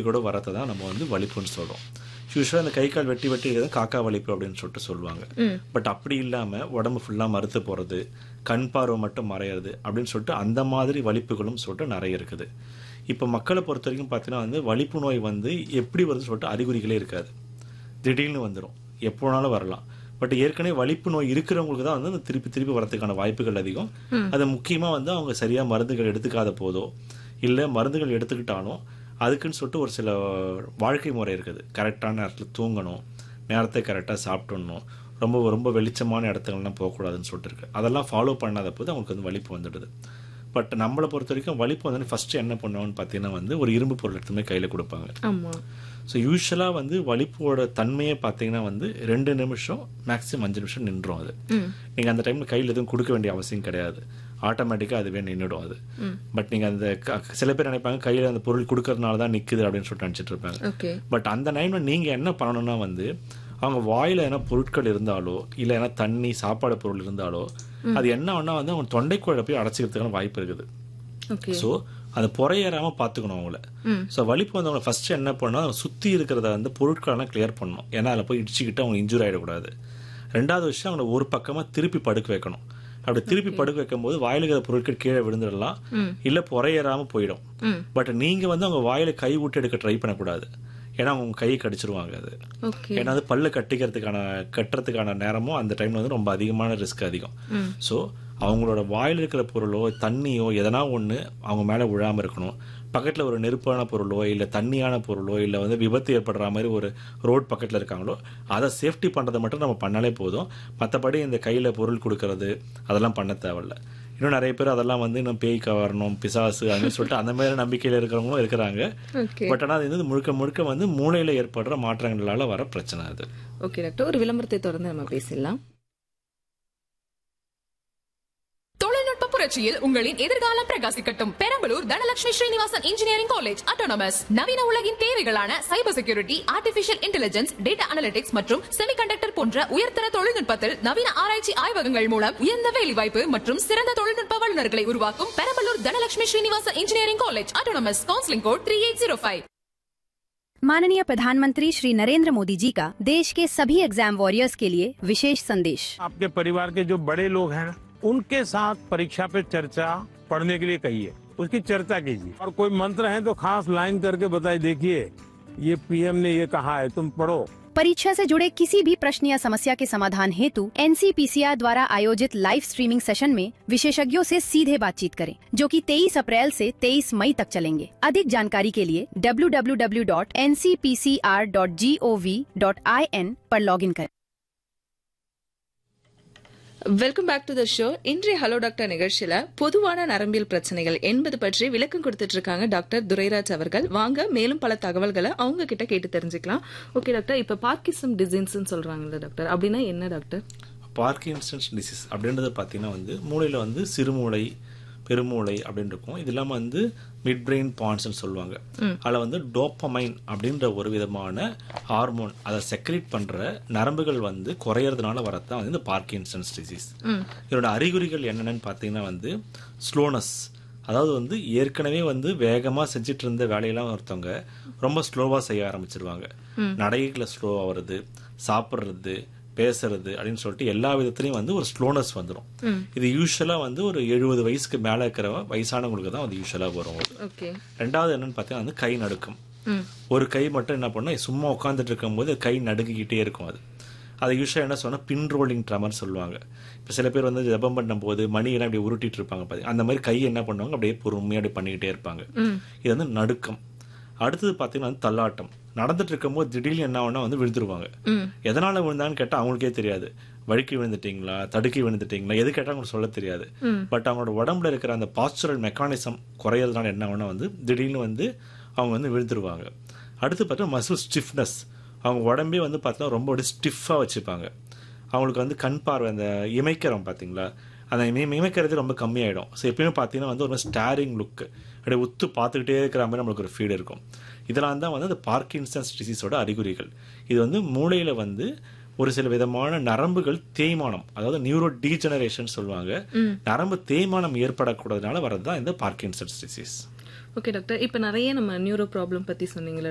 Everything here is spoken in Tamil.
அறிகுறிகளோட வரதை தான் நம்ம வந்து வலிப்புன்னு சொல்கிறோம் யூஸ்வலாக இந்த கை கால் வெட்டி வெட்டி இருக்கிறது காக்கா வலிப்பு அப்படின்னு சொல்லிட்டு சொல்லுவாங்க பட் அப்படி இல்லாமல் உடம்பு ஃபுல்லாக மறுத்து போகிறது கண் பார்வை மட்டும் மறையிறது அப்படின்னு சொல்லிட்டு அந்த மாதிரி வலிப்புகளும் சொல்லிட்டு நிறைய இருக்குது இப்போ மக்களை பொறுத்த வரைக்கும் பார்த்தீங்கன்னா வந்து வலிப்பு நோய் வந்து எப்படி வருதுன்னு சொல்லிட்டு அறிகுறிகளே இருக்காது திடீர்னு வந்துடும் எப்போ வேணாலும் வரலாம் பட் ஏற்கனவே வலிப்பு நோய் இருக்கிறவங்களுக்கு தான் வந்து அந்த திருப்பி திருப்பி வரதுக்கான வாய்ப்புகள் அதிகம் அது முக்கியமாக வந்து அவங்க சரியாக மருந்துகள் எடுத்துக்காத போதோ இல்லை மருந்துகள் எடுத்துக்கிட்டாலும் அதுக்குன்னு சொல்லிட்டு ஒரு சில வாழ்க்கை முறை இருக்குது கரெக்டான நேரத்தில் தூங்கணும் நேரத்தை கரெக்டாக சாப்பிட்டுடணும் ரொம்ப ரொம்ப வெளிச்சமான இடத்துலலாம் போகக்கூடாதுன்னு சொல்லிட்டு இருக்கு அதெல்லாம் ஃபாலோ பண்ணாத போது அவங்களுக்கு வந்து வலிப்பு வந்துடுது பட் நம்மளை பொறுத்த வரைக்கும் வலிப்பு வந்து ஃபர்ஸ்ட் என்ன பண்ணுவாங்கன்னு பார்த்தீங்கன்னா வந்து ஒரு இரும்பு பொருள் எடுத்துமே கையில் கொடுப்பாங்க ஆமா ஸோ யூஸ்வலாக வந்து வலிப்போட தன்மையை பார்த்தீங்கன்னா வந்து ரெண்டு நிமிஷம் மேக்ஸிமம் அஞ்சு நிமிஷம் நின்றோம் அது நீங்கள் அந்த டைமில் கையில் எதுவும் கொடுக்க வேண்டிய அவசியம் கிடையாது ஆட்டோமேட்டிக்காக அதுவே நின்றுடும் அது பட் நீங்கள் அந்த க- சில பேர் நினைப்பாங்க கையில் அந்த பொருள் கொடுக்கறதுனால தான் நிற்குது அப்படின்னு சொல்லிட்டு நினச்சிட்டு இருப்பாங்க ஓகே பட் அந்த டைமில் நீங்கள் என்ன பண்ணணும்னா வந்து அவங்க வாயில் எதனா பொருட்கள் இருந்தாலோ இல்லை எதனா தண்ணி சாப்பாடு பொருள் இருந்தாலோ அது என்ன ஒன்றா வந்து அவங்க தொண்டைக்குழ போய் அடைச்சிக்கிறதுக்கான வாய்ப்பு இருக்குது ஓகே ஸோ அது புறையேறாம பார்த்துக்கணும் அவங்கள ஸோ வலிப்பு வந்தவங்க ஃபர்ஸ்ட் என்ன பண்ணணும் அவங்க சுற்றி இருக்கிறத வந்து பொருட்களெல்லாம் கிளியர் பண்ணணும் ஏன்னா அதில் போய் இடிச்சுக்கிட்டு அவங்க இன்ஜூரி ஆகிடக்கூடாது ரெண்டாவது விஷயம் அவங்கள ஒரு பக்கமாக திருப்பி படுக்க வைக்கணும் அப்படி திருப்பி படுக்க வைக்கும்போது வாயில இருக்கிற பொருட்கள் கீழே விழுந்துடலாம் இல்லை புறையேறாம போயிடும் பட் நீங்க வந்து அவங்க வாயில கை விட்டு எடுக்க ட்ரை பண்ணக்கூடாது ஏன்னா அவங்க கையை கடிச்சிருவாங்க அது ஓகே ஏன்னா அது பல்லு கட்டிக்கிறதுக்கான கட்டுறதுக்கான நேரமும் அந்த டைம்ல வந்து ரொம்ப அதிகமான ரிஸ்க் அதிகம் ஸோ அவங்களோட வாயில் இருக்கிற பொருளோ தண்ணியோ எதனா ஒன்று அவங்க மேலே விழாம இருக்கணும் பக்கத்தில் ஒரு நெருப்பான பொருளோ இல்லை தண்ணியான பொருளோ இல்லை வந்து விபத்து ஏற்படுற மாதிரி ஒரு ரோட் பக்கத்தில் இருக்காங்களோ அதை சேஃப்டி பண்ணுறதை மட்டும் நம்ம பண்ணாலே போதும் மற்றபடி இந்த கையில் பொருள் கொடுக்கறது அதெல்லாம் பண்ண தேவையில்ல இன்னும் நிறைய பேர் அதெல்லாம் வந்து இன்னும் பேய் வரணும் பிசாசு அப்படின்னு சொல்லிட்டு அந்த மாதிரி நம்பிக்கையில் இருக்கிறவங்களும் இருக்கிறாங்க ஓகே பட் ஆனால் அது வந்து முழுக்க முழுக்க வந்து மூளையில் ஏற்படுற மாற்றங்களால வர பிரச்சனை அது ஓகே டாக்டர் ஒரு விளம்பரத்தை தொடர்ந்து நம்ம பேசிடலாம் தொழில்நுட்ப புரட்சியில் உங்களின் எதிர்காலம் பிரகாசிக்கட்டும் Perambalur Dhanalakshmi Srinivasan engineering college autonomous நவீன உலகின் தேவைகளான cyber security artificial intelligence data analytics மற்றும் செமிகண்டக்டர் போன்ற உயர்தர தொழில்நுட்பத்தில் நவீன ஆராய்ச்சி ஆய்வகங்கள் மூலம் உயர்ந்த வேலைவாய்ப்பு மற்றும் சிறந்த தொழில்நுட்ப வல்லுநர்களை உருவாக்கும் Perambalur Dhanalakshmi Srinivasan engineering college autonomous counselling code three eight zero five माननीय प्रधानमंत्री श्री नरेंद्र मोदी जी का देश के सभी एग्जाम वॉरियर्स के लिए विशेष संदेश आपके परिवार के जो बड़े लोग हैं ना, उनके साथ परीक्षा पे चर्चा पढ़ने के लिए कहिए उसकी चर्चा कीजिए और कोई मंत्र है तो खास लाइन करके बताइए देखिए ये पीएम ने ये कहा है तुम पढ़ो परीक्षा से जुड़े किसी भी प्रश्न या समस्या के समाधान हेतु एनसीपीसीआर द्वारा आयोजित लाइव स्ट्रीमिंग सेशन में विशेषज्ञों से सीधे बातचीत करें जो कि 23 अप्रैल से 23 मई तक चलेंगे अधिक जानकारी के लिए www.ncpcr.gov.in पर लॉगिन करें welcome back to the show இன்றைய ஹலோ டாக்டர் நிகழ்ச்சியில பொதுவான நரம்பியல் பிரச்சனைகள் என்பது பற்றி விளக்கம் கொடுத்துட்டு இருக்காங்க டாக்டர் துரைராஜ் அவர்கள் வாங்க மேலும் பல தகவல்களை அவங்க கிட்ட கேட்டு தெரிஞ்சுக்கலாம் ஓகே டாக்டர் இப்ப பார்க்கிசம் டிசீன்ஸ் சொல்றாங்கல்ல டாக்டர் அப்படின்னா என்ன டாக்டர் பார்க்கின்சன்ஸ் டிசீஸ் அப்படின்றது பார்த்தீங்கன்னா வந்து மூளையில் வந்து சிறுமூளை பெருமூளை அப்படின்னு இருக்கும் இது இல்லாமல் வந்து மிட் பிரெயின் பான்ஸ்னு சொல்லுவாங்க அதில் வந்து டோப்பமைன் அப்படின்ற ஒரு விதமான ஹார்மோன் அதை செக்ரேட் பண்ணுற நரம்புகள் வந்து குறையறதுனால வரதான் வந்து இந்த பார்க்கின்சன்ஸ் டிசீஸ் இதோட அறிகுறிகள் என்னென்னு பார்த்தீங்கன்னா வந்து ஸ்லோனஸ் அதாவது வந்து ஏற்கனவே வந்து வேகமாக செஞ்சுட்டு இருந்த வேலையெல்லாம் ஒருத்தவங்க ரொம்ப ஸ்லோவாக செய்ய ஆரம்பிச்சிருவாங்க நடைகளை ஸ்லோவாக வருது சாப்பிட்றது பேசுறது அப்படின்னு சொல்லிட்டு எல்லா விதத்துலையும் வந்து ஒரு ஸ்லோனஸ் வந்துடும் இது யூஸ்வலா வந்து ஒரு எழுபது வயசுக்கு மேல இருக்கிற வயசானவங்களுக்கு தான் அது யூஸ்வலா வரும் ஓகே ரெண்டாவது என்னன்னு பார்த்தீங்கன்னா வந்து கை நடுக்கம் ஒரு கை மட்டும் என்ன பண்ணா சும்மா உட்காந்துட்டு இருக்கும்போது கை நடுங்கிக்கிட்டே இருக்கும் அது அதை யூஸ்வலாக என்ன சொன்னா பின் ரோலிங் ட்ரமர் சொல்லுவாங்க இப்போ சில பேர் வந்து ஜபம் பண்ணும்போது மணியெல்லாம் அப்படியே உருட்டிட்டு இருப்பாங்க பாத்தீங்க அந்த மாதிரி கை என்ன பண்ணுவாங்க அப்படியே பொறுமையாக அப்படியே பண்ணிக்கிட்டே இருப்பாங்க இது வந்து நடுக்கம் அடுத்தது பார்த்தீங்கன்னா வந்து தள்ளாட்டம் நடந்துட்டு இருக்கும்போது திடீர்னு என்ன ஆகும்னா வந்து விழுந்துருவாங்க எதனால விழுந்தான்னு கேட்டா அவங்களுக்கே தெரியாது வழுக்கி விழுந்துட்டீங்களா தடுக்கி விழுந்துட்டீங்களா எது கேட்டா அவங்களுக்கு சொல்ல தெரியாது பட் அவங்களோட உடம்புல இருக்கிற அந்த பாஸ்டுரல் மெக்கானிசம் குறையறதுனால என்ன ஆகும்னா வந்து திடீர்னு வந்து அவங்க வந்து விழுந்துருவாங்க அடுத்து பார்த்தா மசில் ஸ்டிஃப்னஸ் அவங்க உடம்பே வந்து பார்த்தா ரொம்ப அப்படியே ஸ்டிஃபாக வச்சுப்பாங்க அவங்களுக்கு வந்து கண் பார்வை அந்த இமைக்கிறோம் பார்த்தீங்களா அந்த இமை இமைக்கிறது ரொம்ப கம்மியாயிடும் ஸோ எப்பயுமே பார்த்தீங்கன்னா வந்து ஒரு ஸ்டாரிங் லுக் அப்படியே உத்து பார்த்துக்கிட்டே இருக்கிற மாதிரி நம்மளுக்கு ஒரு ஃபீல் இருக்கும் இதெல்லாம் தான் வந்து அந்த பார்க்கின்சன்ஸ் டிசீஸோட அறிகுறிகள் இது வந்து மூளையில் வந்து ஒரு சில விதமான நரம்புகள் தேய்மானம் அதாவது நியூரோ டீஜெனரேஷன் சொல்லுவாங்க நரம்பு தேய்மானம் ஏற்படக்கூடாதனால வரது தான் இந்த பார்க்கின்சன்ஸ் டிசீஸ் ஓகே டாக்டர் இப்ப நிறைய நம்ம நியூரோ ப்ராப்ளம் பத்தி சொன்னீங்களே